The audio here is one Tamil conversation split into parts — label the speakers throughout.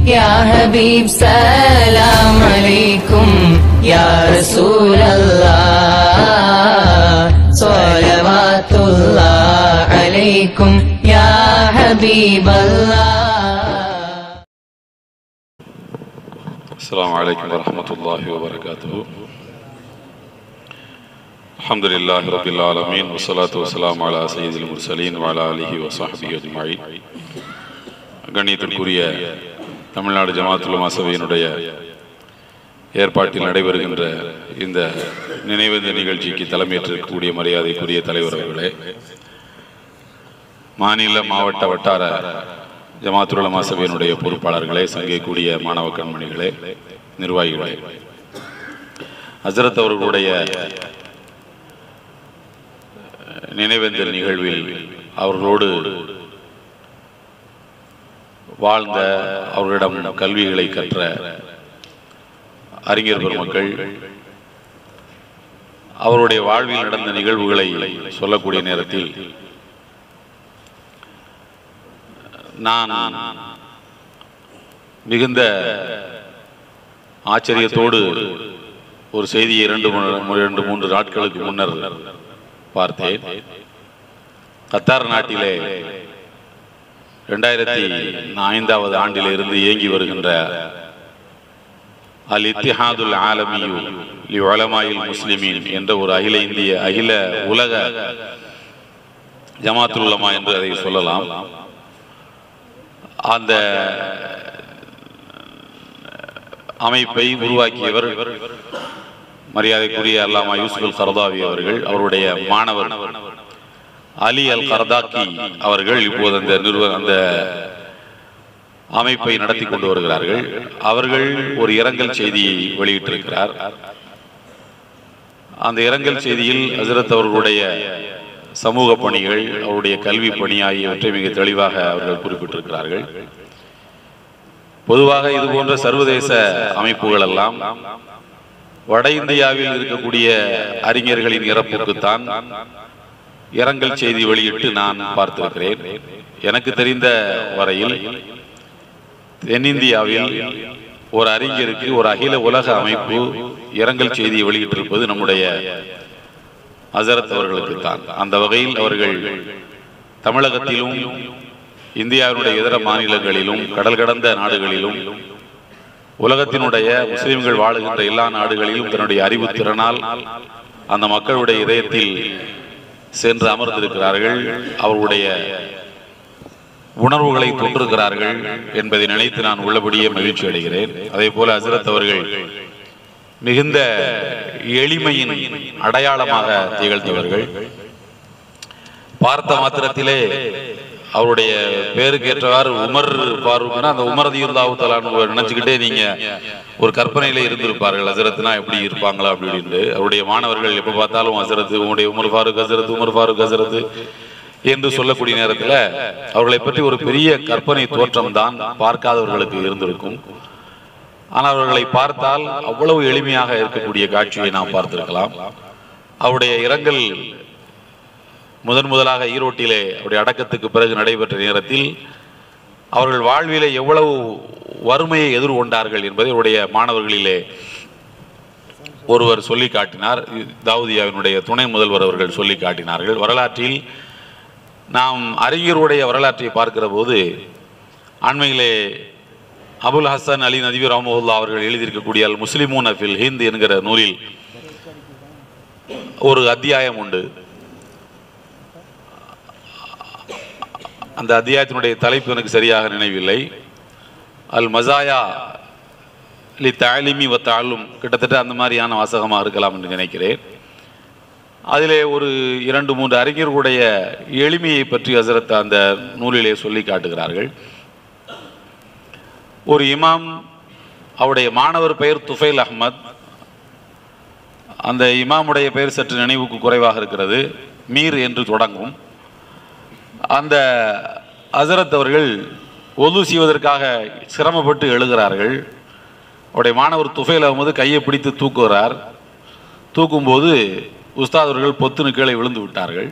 Speaker 1: يا حبيب سلام عليكم يا رسول الله صلوات الله عليكم يا حبيب الله
Speaker 2: السلام عليكم ورحمة الله وبركاته الحمد لله رب العالمين والصلاة والسلام على سيد المرسلين وعلى آله وصحبه أجمعين கண்ணியத்திற்குரிய தமிழ்நாடு ஜமாத்துல் சபையினுடைய ஏற்பாட்டில் நடைபெறுகின்ற இந்த நினைவேந்த நிகழ்ச்சிக்கு தலைமையேற்றிருக்கக்கூடிய மரியாதைக்குரிய தலைவர் அவர்களே மாநில மாவட்ட வட்டார ஜமாத்துல் சபையினுடைய பொறுப்பாளர்களே சங்கக்கூடிய மாணவ கண்மணிகளே நிர்வாகிகளே ஹசரத் அவர்களுடைய நினைவேந்தல் நிகழ்வில் அவர்களோடு வாழ்ந்த அவர்களிடம் கல்விகளை கற்ற அறிஞர் பெருமக்கள் அவருடைய வாழ்வில் நடந்த நிகழ்வுகளை சொல்லக்கூடிய நேரத்தில் நான் மிகுந்த ஆச்சரியத்தோடு ஒரு செய்தியை இரண்டு மூணு- இரண்டு மூன்று நாட்களுக்கு முன்னர் பார்த்தேன் கத்தார் நாட்டிலே இரண்டாயிரத்தி ஐந்தாவது ஆண்டில் இருந்து இயங்கி வருகின்ற அல் இத்திஹாதுல் ஆலமியு லி உலமாயில் முஸ்லிமீன் என்ற ஒரு அகில இந்திய அகில உலக ஜமாத்துல் உலமா என்று அதை சொல்லலாம் அந்த அமைப்பை உருவாக்கியவர் மரியாதைக்குரிய அல்லாமா யூசுப் கர்தாவி அவர்கள் அவருடைய மாணவர் அலி அல் கர்தாக்கி அவர்கள் இப்போது அந்த நிறுவ அந்த அமைப்பை நடத்தி கொண்டு வருகிறார்கள் அவர்கள் ஒரு இரங்கல் செய்தியை வெளியிட்டிருக்கிறார் அந்த இரங்கல் செய்தியில் ஹசரத் அவர்களுடைய சமூக பணிகள் அவருடைய கல்வி பணி ஆகியவற்றை மிக தெளிவாக அவர்கள் குறிப்பிட்டிருக்கிறார்கள் பொதுவாக இது போன்ற சர்வதேச அமைப்புகள் எல்லாம் வட இந்தியாவில் இருக்கக்கூடிய அறிஞர்களின் இறப்புக்குத்தான் இரங்கல் செய்தி வெளியிட்டு நான் பார்த்திருக்கிறேன் எனக்கு தெரிந்த வரையில் தென்னிந்தியாவில் ஒரு அறிஞருக்கு ஒரு அகில உலக அமைப்பு இரங்கல் செய்தியை வெளியிட்டிருப்பது நம்முடைய ஹசரத் அவர்களுக்குத்தான் அந்த வகையில் அவர்கள் தமிழகத்திலும் இந்தியாவினுடைய இதர மாநிலங்களிலும் கடல் கடந்த நாடுகளிலும் உலகத்தினுடைய முஸ்லிம்கள் வாழுகின்ற எல்லா நாடுகளிலும் தன்னுடைய அறிவு திறனால் அந்த மக்களுடைய இதயத்தில் சென்று அமர்ந்திருக்கிறார்கள் அவர்களுடைய உணர்வுகளை தொற்றிருக்கிறார்கள் என்பதை நினைத்து நான் உள்ளபடியே மகிழ்ச்சி அடைகிறேன் அதே போல ஹசரத் அவர்கள் மிகுந்த எளிமையின் அடையாளமாக திகழ்ந்தவர்கள் பார்த்த மாத்திரத்திலே அவருடைய பேருக்கு ஏற்றவாறு உமர் ஃபாரூக்னா அந்த உமர் தீர்ந்தாவுத்தலான்னு நினைச்சுக்கிட்டே நீங்க ஒரு கற்பனையில இருந்திருப்பார்கள் ஹசரத்னா எப்படி இருப்பாங்களா அப்படின்னு அவருடைய மாணவர்கள் எப்ப பார்த்தாலும் ஹசரத் உங்களுடைய உமர் ஃபாரூக் ஹசரத் உமர் ஃபாரூக் ஹசரத் என்று சொல்லக்கூடிய நேரத்துல அவர்களை பற்றி ஒரு பெரிய கற்பனை தோற்றம் தான் பார்க்காதவர்களுக்கு இருந்திருக்கும் ஆனால் அவர்களை பார்த்தால் அவ்வளவு எளிமையாக இருக்கக்கூடிய காட்சியை நாம் பார்த்திருக்கலாம் அவருடைய இரங்கல் முதன் முதலாக ஈரோட்டிலே அவருடைய அடக்கத்துக்கு பிறகு நடைபெற்ற நேரத்தில் அவர்கள் வாழ்விலே எவ்வளவு வறுமையை எதிர்கொண்டார்கள் என்பதை அவருடைய மாணவர்களிலே ஒருவர் சொல்லி காட்டினார் தாவூதியாவினுடைய துணை முதல்வர் அவர்கள் சொல்லி காட்டினார்கள் வரலாற்றில் நாம் அறிஞருடைய வரலாற்றை பார்க்கிற போது அண்மையிலே அபுல் ஹசன் அலி நதிவி ரஹமுல்லா அவர்கள் எழுதியிருக்கக்கூடிய அல் முஸ்லிமூன் அஃபில் ஹிந்த் என்கிற நூலில் ஒரு அத்தியாயம் உண்டு அந்த அத்தியாயத்தினுடைய தலைப்பு எனக்கு சரியாக நினைவில்லை அல் மசாயா லி தாலிமி வ தாலும் கிட்டத்தட்ட அந்த மாதிரியான வாசகமாக இருக்கலாம் என்று நினைக்கிறேன் அதிலே ஒரு இரண்டு மூன்று அறிஞர்களுடைய எளிமையை பற்றி ஹசரத் அந்த நூலிலே சொல்லி காட்டுகிறார்கள் ஒரு இமாம் அவருடைய மாணவர் பெயர் துஃபைல் அஹ்மத் அந்த இமாமுடைய பெயர் சற்று நினைவுக்கு குறைவாக இருக்கிறது மீர் என்று தொடங்கும் அந்த ஹசரத் அவர்கள் ஒது செய்வதற்காக சிரமப்பட்டு எழுகிறார்கள் அவருடைய மாணவர் துஃபைல் அகமது கையை பிடித்து தூக்குகிறார் தூக்கும்போது உஸ்தாத் அவர்கள் பொத்துன்னு கீழே விழுந்து விட்டார்கள்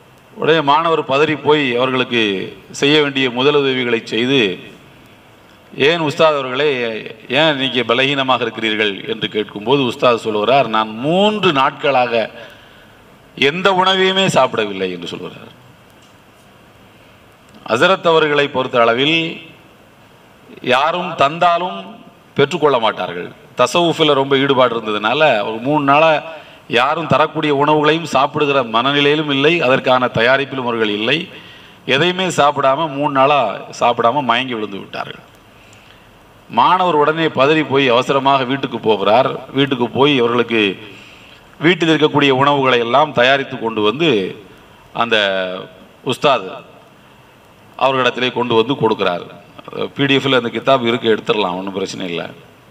Speaker 2: உடைய மாணவர் பதறி போய் அவர்களுக்கு செய்ய வேண்டிய முதலுதவிகளை செய்து ஏன் உஸ்தாத் அவர்களே ஏன் இன்னைக்கு பலகீனமாக இருக்கிறீர்கள் என்று கேட்கும்போது உஸ்தாத் சொல்லுகிறார் நான் மூன்று நாட்களாக எந்த உணவையுமே சாப்பிடவில்லை என்று சொல்கிறார் அசரத் அவர்களை பொறுத்த அளவில் யாரும் தந்தாலும் பெற்றுக்கொள்ள மாட்டார்கள் தசவுஃபில் ரொம்ப ஈடுபாடு இருந்ததுனால ஒரு மூணு நாளாக யாரும் தரக்கூடிய உணவுகளையும் சாப்பிடுகிற மனநிலையிலும் இல்லை அதற்கான தயாரிப்பிலும் அவர்கள் இல்லை எதையுமே சாப்பிடாம மூணு நாளாக சாப்பிடாம மயங்கி விழுந்து விட்டார்கள் மாணவர் உடனே பதறி போய் அவசரமாக வீட்டுக்கு போகிறார் வீட்டுக்கு போய் அவர்களுக்கு வீட்டில் இருக்கக்கூடிய உணவுகளை எல்லாம் தயாரித்து கொண்டு வந்து அந்த உஸ்தாத் அவர்களிடத்திலே கொண்டு வந்து கொடுக்கிறார் பிடிஎஃப்ல அந்த கிதாப் இருக்கு எடுத்துடலாம் ஒன்றும் பிரச்சனை இல்லை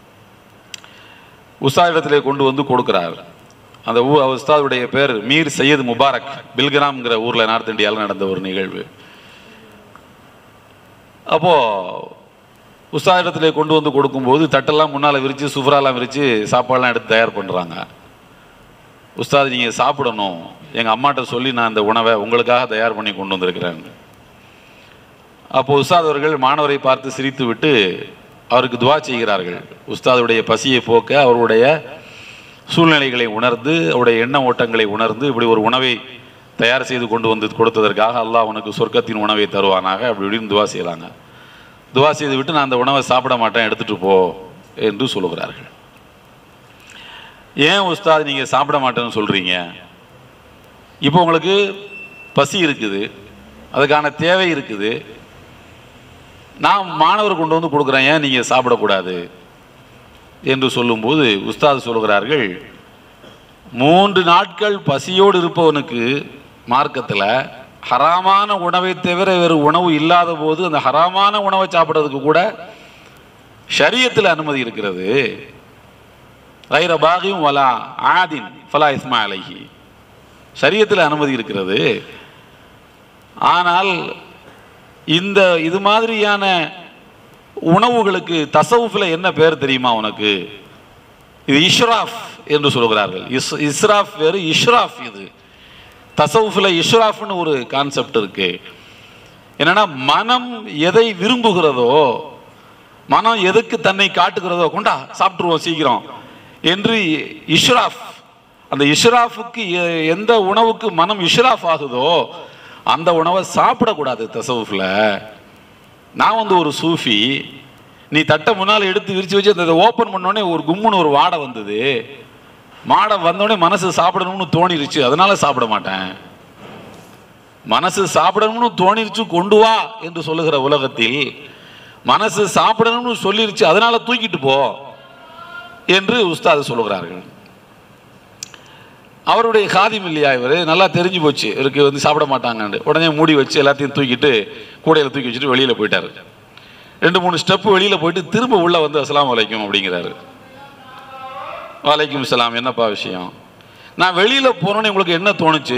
Speaker 2: உஸ்தாத் இடத்திலே கொண்டு வந்து கொடுக்கிறார் அந்த ஊ உஸ்தாதுடைய பேர் மீர் சையத் முபாரக் பில்கிராம்ங்கிற ஊரில் நார்த் இந்தியாவில் நடந்த ஒரு நிகழ்வு அப்போ உஸ்தாத் இடத்திலே கொண்டு வந்து கொடுக்கும்போது தட்டெல்லாம் முன்னால் விரித்து சுஃப்ராலாம் விரித்து சாப்பாடெல்லாம் எடுத்து தயார் பண்ணுறாங்க உஸ்தாத் நீங்கள் சாப்பிடணும் எங்கள் அம்மாட்ட சொல்லி நான் இந்த உணவை உங்களுக்காக தயார் பண்ணி கொண்டு வந்திருக்கிறேன் அப்போ உஸ்தாத் அவர்கள் மாணவரை பார்த்து சிரித்து விட்டு அவருக்கு துவா செய்கிறார்கள் உஸ்தாதுடைய பசியை போக்க அவருடைய சூழ்நிலைகளை உணர்ந்து அவருடைய எண்ண ஓட்டங்களை உணர்ந்து இப்படி ஒரு உணவை தயார் செய்து கொண்டு வந்து கொடுத்ததற்காக அல்லாஹ் உனக்கு சொர்க்கத்தின் உணவை தருவானாக அப்படி இப்படின்னு துவா செய்கிறாங்க துவா செய்து விட்டு நான் அந்த உணவை சாப்பிட மாட்டேன் எடுத்துட்டு போ என்று சொல்லுகிறார்கள் ஏன் உஸ்தாத் நீங்க சாப்பிட மாட்டேன்னு சொல்றீங்க இப்போ உங்களுக்கு பசி இருக்குது அதுக்கான தேவை இருக்குது நான் மாணவர் கொண்டு வந்து கொடுக்குறேன் ஏன் நீங்கள் சாப்பிடக்கூடாது என்று சொல்லும்போது உஸ்தாத் சொல்கிறார்கள் மூன்று நாட்கள் பசியோடு இருப்பவனுக்கு மார்க்கத்தில் ஹராமான உணவை தவிர வேறு உணவு இல்லாத போது அந்த ஹராமான உணவை சாப்பிட்றதுக்கு கூட ஷரியத்தில் அனுமதி இருக்கிறது ரைர பாகியும் வலா ஆதின் ஃபலா இஸ்மா அலைஹி ஷரியத்தில் அனுமதி இருக்கிறது ஆனால் இந்த இது மாதிரியான உணவுகளுக்கு தசவுஃபில் என்ன பேர் தெரியுமா உனக்கு இது இஷ்ராஃப் என்று சொல்கிறார்கள் இஸ் இஸ்ராஃப் வேறு இஷ்ராஃப் இது தசவுஃபில் இஷ்ராஃப்னு ஒரு கான்செப்ட் இருக்கு என்னன்னா மனம் எதை விரும்புகிறதோ மனம் எதுக்கு தன்னை காட்டுகிறதோ கொண்டா சாப்பிட்டுருவோம் சீக்கிரம் என்று இஷ்ராஃப் அந்த இஷ்ராஃபுக்கு எ- எந்த உணவுக்கு மனம் இஷ்ராஃப் ஆகுதோ அந்த உணவை சாப்பிடக்கூடாது தசவுஃபில் நான் வந்து ஒரு சூஃபி நீ தட்டை முன்னால் எடுத்து விரிச்சு வச்சு அந்த ஓப்பன் பண்ணோடனே ஒரு கும்முன்னு ஒரு வாடை வந்தது மாடை வந்தோடனே மனசு சாப்பிடணும்னு தோணிருச்சு அதனால சாப்பிட மாட்டேன் மனசு சாப்பிடணும்னு தோணிருச்சு கொண்டு வா என்று சொல்லுகிற உலகத்தில் மனசு சாப்பிடணும்னு சொல்லிருச்சு அதனால தூக்கிட்டு போ என்று உஸ்தாது சொல்லுகிறார்கள் அவருடைய காதிம் இல்லையா இவர் நல்லா தெரிஞ்சு போச்சு இவருக்கு வந்து சாப்பிட மாட்டாங்கன்னு உடனே மூடி வச்சு எல்லாத்தையும் தூக்கிட்டு கூடையில் தூக்கி வச்சுட்டு வெளியில் போயிட்டாரு ரெண்டு மூணு ஸ்டெப்பு வெளியில் போயிட்டு திரும்ப உள்ள வந்து அஸ்ஸலாமு அலைக்கும் அப்படிங்கிறாரு வலைக்கும் சலாம் என்னப்பா விஷயம் நான் வெளியில் போனோன்னே உங்களுக்கு என்ன தோணுச்சு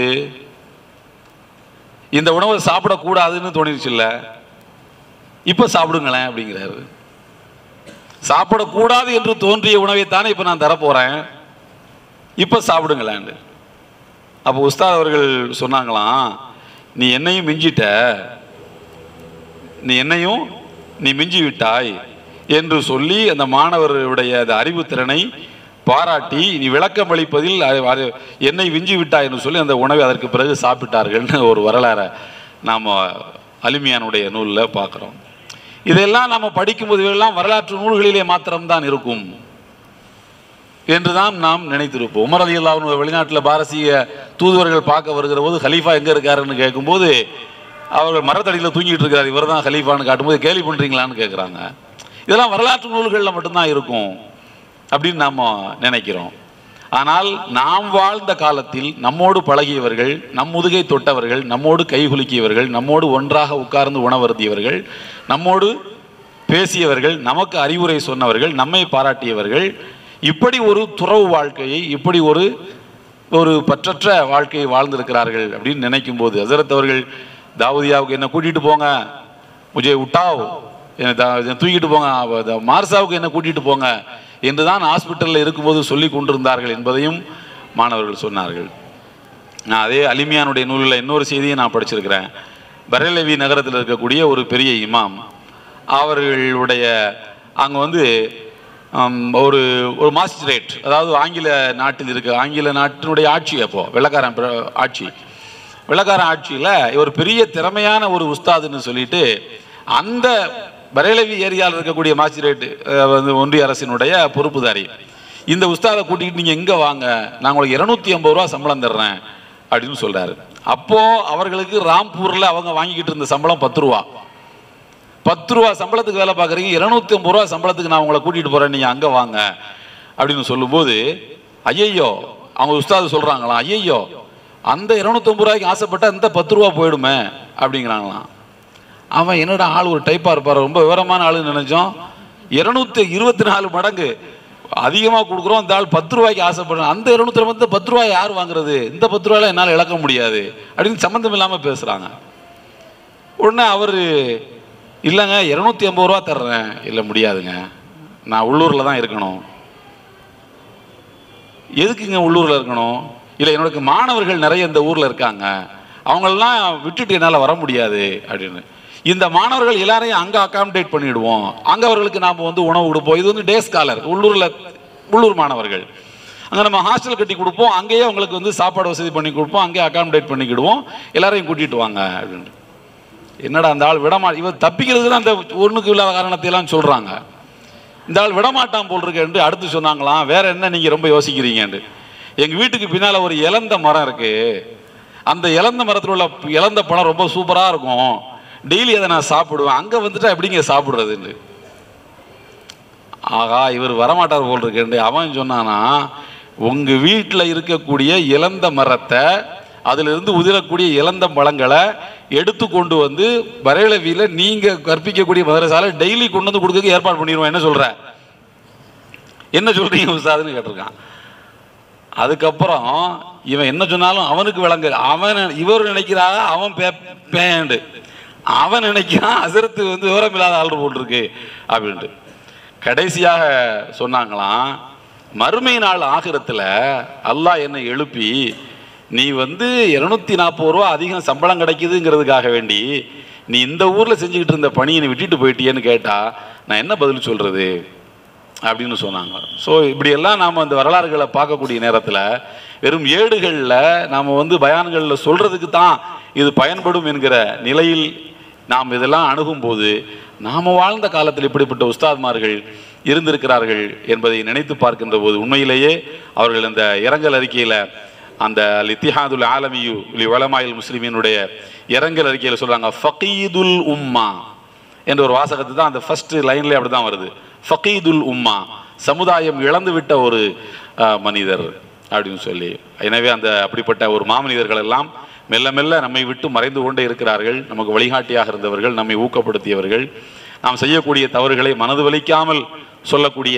Speaker 2: இந்த உணவை சாப்பிடக்கூடாதுன்னு தோணிருச்சு இல்லை இப்போ சாப்பிடுங்களேன் அப்படிங்கிறாரு சாப்பிடக்கூடாது என்று தோன்றிய உணவை தானே இப்போ நான் தரப்போகிறேன் இப்போ சாப்பிடுங்களேன் அப்போ உஸ்தாத் அவர்கள் சொன்னாங்களாம் நீ என்னையும் மிஞ்சிட்ட நீ என்னையும் நீ மிஞ்சி விட்டாய் என்று சொல்லி அந்த மாணவருடைய அந்த அறிவுத்திறனை பாராட்டி நீ விளக்கம் அளிப்பதில் அ- அது என்னை விஞ்சி விட்டாய் என்று சொல்லி அந்த உணவை அதற்கு பிறகு சாப்பிட்டார்கள்னு ஒரு வரலாறை நாம் அலிமியானுடைய நூலில் பார்க்குறோம் இதெல்லாம் நம்ம படிக்கும்போது எல்லாம் வரலாற்று நூல்களிலே மாத்திரம்தான் இருக்கும் என்றுதான் நாம் நினைத்திருப்போம் உமர் அலி அல்லாஹ் வெளிநாட்டில் பாரசீக தூதுவர்கள் பார்க்க வருகிற போது ஹலீஃபா எங்கே இருக்காருன்னு கேட்கும்போது அவர்கள் மரத்தடியில் தூங்கிட்டு இருக்காரு இவர் தான் ஹலீஃபான்னு காட்டும்போது கேலி பண்ணுறீங்களான்னு கேட்குறாங்க இதெல்லாம் வரலாற்று நூல்களில் மட்டும்தான் இருக்கும் அப்படின்னு நாம் நினைக்கிறோம் ஆனால் நாம் வாழ்ந்த காலத்தில் நம்மோடு பழகியவர்கள் நம் முதுகை தொட்டவர்கள் நம்மோடு கைகுலுக்கியவர்கள் நம்மோடு ஒன்றாக உட்கார்ந்து உணவருந்தியவர்கள் நம்மோடு பேசியவர்கள் நமக்கு அறிவுரை சொன்னவர்கள் நம்மை பாராட்டியவர்கள் இப்படி ஒரு துறவு வாழ்க்கையை இப்படி ஒரு ஒரு பற்றற்ற வாழ்க்கையை வாழ்ந்திருக்கிறார்கள் அப்படின்னு நினைக்கும் போது ஹசரத் அவர்கள் தாவூதியாவுக்கு என்ன கூட்டிட்டு போங்க முஜே உட்டாவ் என்னை தா- என்னை தூக்கிட்டு போங்க அவ- த- மார்சாவுக்கு என்ன கூட்டிட்டு போங்க என்றுதான் ஹாஸ்பிட்டலில் இருக்கும்போது சொல்லி கொண்டிருந்தார்கள் என்பதையும் மாணவர்கள் சொன்னார்கள் நான் அதே அலிமியானுடைய நூலில் இன்னொரு செய்தியை நான் படிச்சிருக்கிறேன் பரேலவி நகரத்தில் இருக்கக்கூடிய ஒரு பெரிய இமாம் அவர்களுடைய அங்கே வந்து ஆம், ஒரு ஒரு மாஸ்டரேட் அதாவது ஆங்கில நாட்டில் இருக்க ஆங்கில நாட்டினுடைய ஆட்சி அப்போ வெள்ளக்காரன் பிர- ஆட்சி வெள்ளக்காரன் ஆட்சியில் ஒரு பெரிய திறமையான ஒரு உஸ்தாதுன்னு சொல்லிட்டு அந்த பரேலவி ஏரியாவில் இருக்கக்கூடிய மாஸ்டரேட் அஹ், வந்து ஒன்றிய அரசினுடைய பொறுப்புதாரி இந்த உஸ்தாதை கூட்டிகிட்டு நீங்கள் எங்கே வாங்க நான் உங்களுக்கு இரநூத்தி ஐம்பது ரூபா சம்பளம் தர்றேன் அப்படின்னு சொல்றாரு அப்போ அவர்களுக்கு ராம்பூர்ல அவங்க வாங்கிக்கிட்டு இருந்த சம்பளம் பத்து ரூபா பத்து ரூபா சம்பளத்துக்கு வேலை பார்க்குறீங்க இருநூத்தி ஐம்பது ரூபா சம்பளத்துக்கு நான் உங்களை கூட்டிட்டு போறேன் நீங்க அங்க வாங்க அப்படின்னு சொல்லும்போது ஐயையோ அவங்க உஸ்தாது சொல்றாங்களாம் ஐயையோ அந்த இருநூத்தம்பது ரூபாய்க்கு ஆசைப்பட்டா இந்த பத்து ரூபா போயிடுமே அப்படிங்கிறாங்களாம் அவன் என்னடா ஆள் ஒரு டைப்பா இருப்பார் ரொம்ப விவரமான ஆளுன்னு நினைச்சோம் இருநூத்தி இருபத்தி நாலு மடங்கு அதிகமா கொடுக்குறோம் இந்த ஆள் பத்து ரூபாய்க்கு ஆசைப்படுறோம் அந்த இருநூத்தி வந்து பத்து ரூபாய் யார் வாங்குறது இந்த பத்து ரூபாயில என்னால் இழக்க முடியாது அப்படின்னு சம்மந்தம் இல்லாம பேசுறாங்க உடனே அவர் இல்லைங்க இரநூத்தி ஐம்பது ரூபா தர்றேன் இல்லை முடியாதுங்க நான் உள்ளூரில் தான் இருக்கணும் எதுக்குங்க உள்ளூரில் இருக்கணும் இல்லை என்னோட மாணவர்கள் நிறைய இந்த ஊரில் இருக்காங்க அவங்களெல்லாம் விட்டுட்டு என்னால் வர முடியாது அப்படின்னு இந்த மாணவர்கள் எல்லாரையும் அங்கே அகாமடேட் பண்ணிடுவோம் அங்கே அவர்களுக்கு நாம் வந்து உணவு கொடுப்போம் இது வந்து டே ஸ்காலர் உள்ளூரில் உள்ளூர் மாணவர்கள் அங்கே நம்ம ஹாஸ்டல் கட்டி கொடுப்போம் அங்கேயே அவங்களுக்கு வந்து சாப்பாடு வசதி பண்ணி கொடுப்போம் அங்கேயே அகாமடேட் பண்ணிக்கிடுவோம் எல்லாரையும் கூட்டிகிட்டு வாங்க அப்படின்னு என்னடா அந்த ஆள் விடமா இவன் தப்பிக்கிறதுக்கு தான் அந்த ஒண்ணுக்கு இல்லாத காரணத்தை எல்லாம் சொல்றாங்க இந்த ஆள் விடமாட்டான் போல் இருக்கேன்ட்டு அடுத்து சொன்னாங்களாம் வேற என்ன நீங்க ரொம்ப யோசிக்கிறீங்கன்ட்டு எங்க வீட்டுக்கு பின்னால ஒரு இலந்த மரம் இருக்கு அந்த இலந்த மரத்தில் உள்ள இலந்த பழம் ரொம்ப சூப்பரா இருக்கும் டெய்லி அதை நான் சாப்பிடுவேன் அங்க வந்துட்டா எப்படிங்க சாப்பிடுறதுன்னு ஆகா இவர் வரமாட்டார் போல் இருக்கேன்ட்டு அவன் சொன்னானா உங்க வீட்டில் இருக்கக்கூடிய இலந்த மரத்தை அதிலிருந்து உதிரக்கூடிய இலந்த பழங்களை எடுத்து கொண்டு வந்து பரேலவியில் நீங்க கற்பிக்கக்கூடிய மதரசால டெய்லி கொண்டு வந்து கொடுக்க ஏற்பாடு பண்ணிடுவோம் என்ன சொல்ற என்ன சொல்றீங்க உஸ்தாதுன்னு கேட்டிருக்கான் அதுக்கப்புறம் இவன் என்ன சொன்னாலும் அவனுக்கு விளங்கு அவன் இவர் நினைக்கிறா அவன் பே பேண்டு அவன் நினைக்கிறான் அசரத்து வந்து விவரம் இல்லாத ஆள் போட்டிருக்கு அப்படின்ட்டு கடைசியாக சொன்னாங்களாம் மறுமை நாள் ஆகிரத்தில் அல்லாஹ் என்னை எழுப்பி நீ வந்து இருநூத்தி நாற்பது ரூபா அதிகம் சம்பளம் கிடைக்குதுங்கிறதுக்காக வேண்டி நீ இந்த ஊரில் செஞ்சுக்கிட்டு இருந்த பணியை நீ விட்டுட்டு போயிட்டியேன்னு கேட்டா நான் என்ன பதில் சொல்றது அப்படின்னு சொன்னாங்க ஸோ இப்படியெல்லாம் நாம் அந்த வரலாறுகளை பார்க்கக்கூடிய நேரத்தில் வெறும் ஏடுகளில் நாம் வந்து பயான்களில் சொல்றதுக்கு தான் இது பயன்படும் என்கிற நிலையில் நாம் இதெல்லாம் அணுகும்போது நாம் வாழ்ந்த காலத்தில் இப்படிப்பட்ட உஸ்தாத்மார்கள் இருந்திருக்கிறார்கள் என்பதை நினைத்து பார்க்கின்ற போது உண்மையிலேயே அவர்கள் அந்த இரங்கல் அறிக்கையில் அந்த லித்திஹாதுல் ஆலமியு லி வலமாயில் முஸ்லிமினுடைய இரங்கல் அறிக்கையில் சொல்றாங்க ஃபகீதுல் உம்மா என்ற ஒரு வாசகத்தை தான் அந்த ஃபர்ஸ்ட் லைன்ல அப்படி தான் வருது ஃபகீதுல் உம்மா சமுதாயம் இழந்து விட்ட ஒரு அஹ், மனிதர் அப்படின்னு சொல்லி எனவே அந்த அப்படிப்பட்ட ஒரு மாமனிதர்கள் எல்லாம் மெல்ல மெல்ல நம்மை விட்டு மறைந்து கொண்டே இருக்கிறார்கள் நமக்கு வழிகாட்டியாக இருந்தவர்கள் நம்மை ஊக்கப்படுத்தியவர்கள் நாம் செய்யக்கூடிய தவறுகளை மனது வலிக்காமல் சொல்லக்கூடிய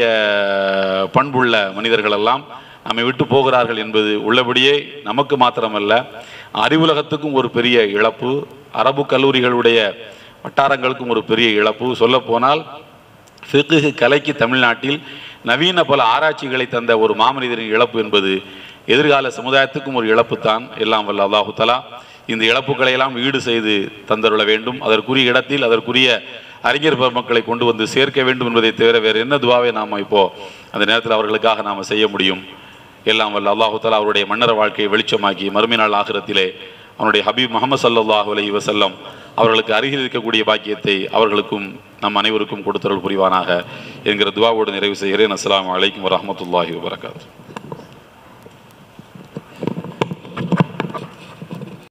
Speaker 2: பண்புள்ள மனிதர்கள் எல்லாம் நம்மை விட்டு போகிறார்கள் என்பது உள்ளபடியே நமக்கு மாத்திரமல்ல அறிவுலகத்துக்கும் ஒரு பெரிய இழப்பு அரபு கல்லூரிகளுடைய வட்டாரங்களுக்கும் ஒரு பெரிய இழப்பு சொல்ல போனால் ஃபிக்ஹு கலைக்கு தமிழ்நாட்டில் நவீன பல ஆராய்ச்சிகளை தந்த ஒரு மாமனிதரின் இழப்பு என்பது எதிர்கால சமுதாயத்துக்கும் ஒரு இழப்பு தான் எல்லாம் வல்ல அல்லாஹு தலா இந்த இழப்புகளை எல்லாம் ஈடு செய்து தந்தருள வேண்டும் அதற்குரிய இடத்தில் அதற்குரிய அறிஞர் பெருமக்களை கொண்டு வந்து சேர்க்க வேண்டும் என்பதை தவிர வேறு என்ன துவாவை நாம் இப்போ அந்த நேரத்தில் அவர்களுக்காக நாம் செய்ய முடியும் எல்லாம் வல்ல அல்லாஹு தலா அவருடைய மன்னர வாழ்க்கையை வெளிச்சமாக்கி மறுமை நாள் ஆகிரத்திலே அவனுடைய ஹபீப் முகமது ஸல்லல்லாஹு அலைஹி வஸல்லம் அவர்களுக்கு அருகில் இருக்கக்கூடிய பாக்கியத்தை அவர்களுக்கும் நம் அனைவருக்கும் கொடுத்தருள் புரிவானாக என்கிற துவாவோடு நிறைவு செய்கிறேன் அஸ்ஸலாமு அலைக்கும் வரஹ்மத்துல்லாஹி வபரகாத்துஹு